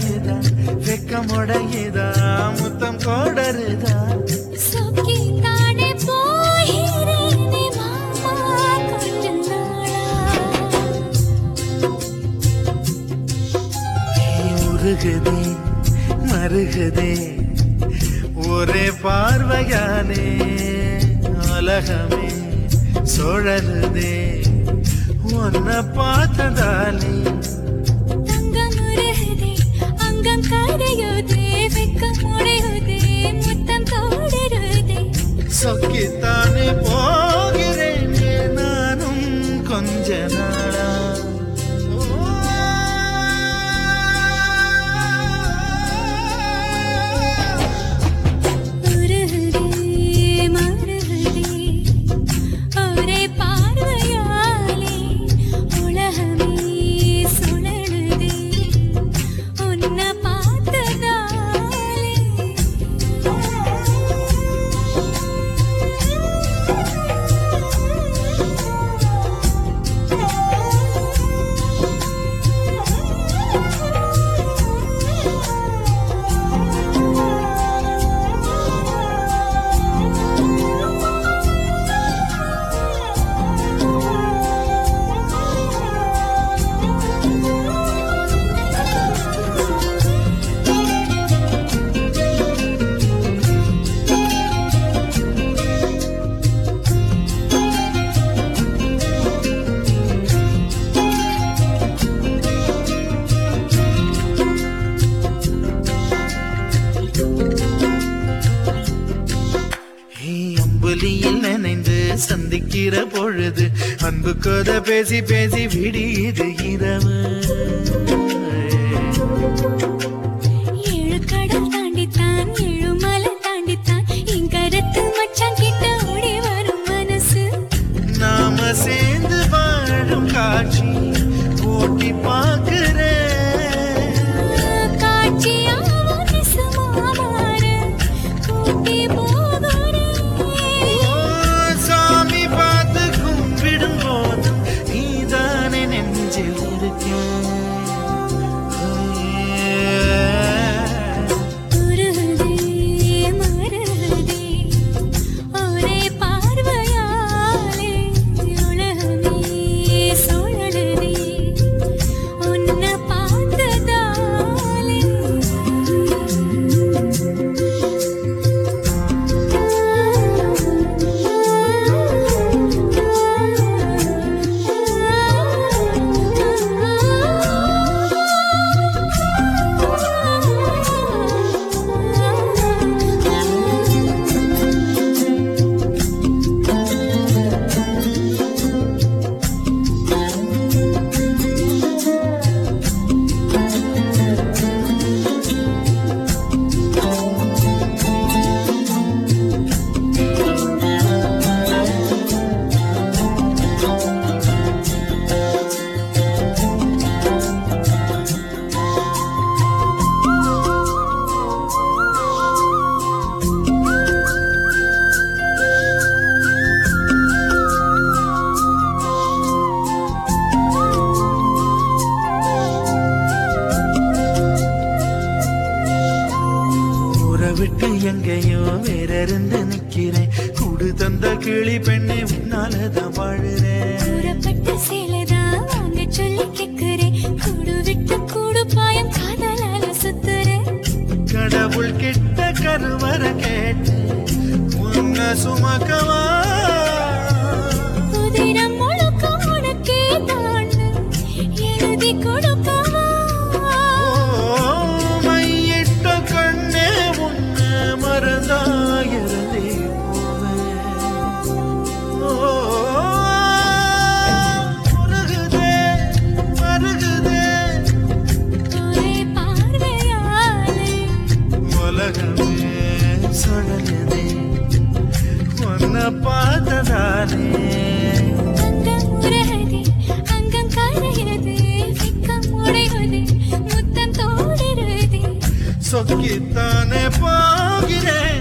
கரையுதா வெக்கமுடையுதா முத்தம் கோடருதா சொக்கி தானே போகிறேனே மாமா கொஞ்ச நாளா உருகுதே மருகுதே ஒரே பார்வையாலே உலகமே சுழலுதே உன்னை பார்த்ததாலே தங்கம் உருகுதே அங்கம் கரையுதே வெக்கம் உடையுதே முத்தம் தோடுருதே சொக்கித்தானே போகிறேன் நானும் கொஞ்ச நாளா உருகுதே மருகுதே ஒரே பார்வையாலே உலகமே சுழலுதே உன்னை ஹே, அம்புலியில் நினைந்து சந்திக்கிற பொழுது அன்பு கதை பேசி பேசி விடியுது இரவு ஏழு கடல் தாண்டித்தான் ஏழு மலை தாண்டித்தான் என் கருத்து மச்சான் கிட்ட ஓடி வரும் மனசு நாம சேர்ந்து வாழும் காட்சி ஓட்டி பார்க்கிறேன் காட்சியாவும் நிசமா மாற கூட்டி போகிறேன் ஓ, சாமி பார்த்து கும்பிடும் போதும் நீதானே நெஞ்சில் இருக்கேன் உருகுதே மருகுதே ஒரே பார்வையாலே உலகமே சுழலுதே உன்னை பார்த்ததாலே ஊரை விட்டு எங்கேயோ வேற இருந்து நிக்கிறேன் கூடு தந்த கிளி பெண்ணே உன்னாலதான் வாழுறேன் கூறப்பட்ட சேலைதான் வாங்க சொல்லி கேக்குறேன் கூடு விட்டு கூடு பாயம் காதலால சுத்துறேன் கடவுள் கிட்ட கருவற கேட்டு உன்ன சுமக்கவா உதிரம் முழுக்க உனக்கே தான் எழுதி கொடுக்கவா ஓ, மையிட்ட கண்ணே உன்ன மறந்தாயிரதே மருகுதே மருகுதே ஒரே பார்வையாலே உலகமே சுழலுதே உன்னை பார்த்ததாலே அங்கம் உருகுதே அங்கம் கரையுதே வெக்கம் உடையுதே முத்தம் தோடுறதே சொக்கித்தானே போகிறேன்